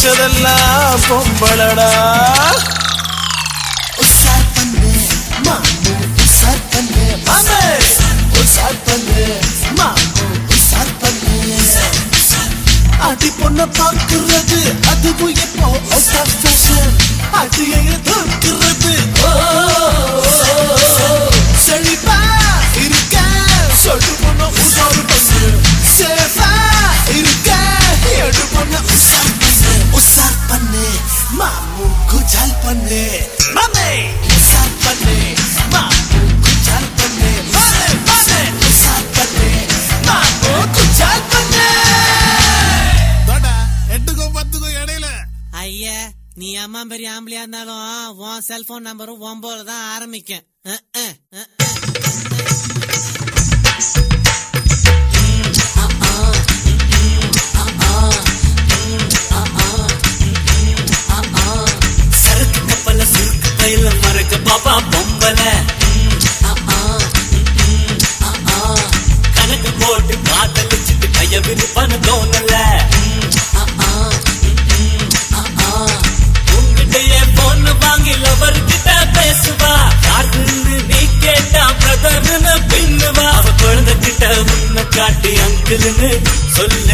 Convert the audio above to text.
வச்சதெல்லாம் பொம்பளடா உசார் பண்ணு மாமு உசார் பண்ணு மாமே உசார் பண்ணு மாமு உசார் பண்ணு அடி பொண்ண பாக்குறது அதுவும் இப்போ out of fashion. அடியை தூக்குறது ஓ, செழிப்பா இருக்க சொல்லு பொண்ண உசார் பண்ணு சேஃபா இருக்க எடு பொண்ண உசார் பண்ணு உசார் பண்ணு மாமு குஜால் பண்ணு மாமே உசார் பண்ணு மாமு குஜால் பண்ணு மாமே மாமே உசார் பண்ணு மாமு குஜால் பண்ணு தோட்டா எட்டுக்கும் பத்துக்கும் இடையில ஐயா நீ அம்மா பெரிய ஆம்பளையா இருந்தாலும் உன் செல்போன் நம்பரும் ஒன்பதுல தான் ஆரம்பிக்கும் அஹ், அஹ், அஹ், அஹ். சரக்கு கப்பல சுருக்கு பயில மறக்க பாப்பா பொம்பல கணக்கு போட்டு காதலிச்சுட்டு கைய விருப்பன்னு தோணல உங்ககிட்டயே போன் வாங்கி லவர் கிட்ட பேசுவா யாருன்னு நீ கேட்டா பிரதர்னு பின்னுவா அவ குழந்தை கிட்ட உன்னை காட்டி அங்கிள்னு சொல்ல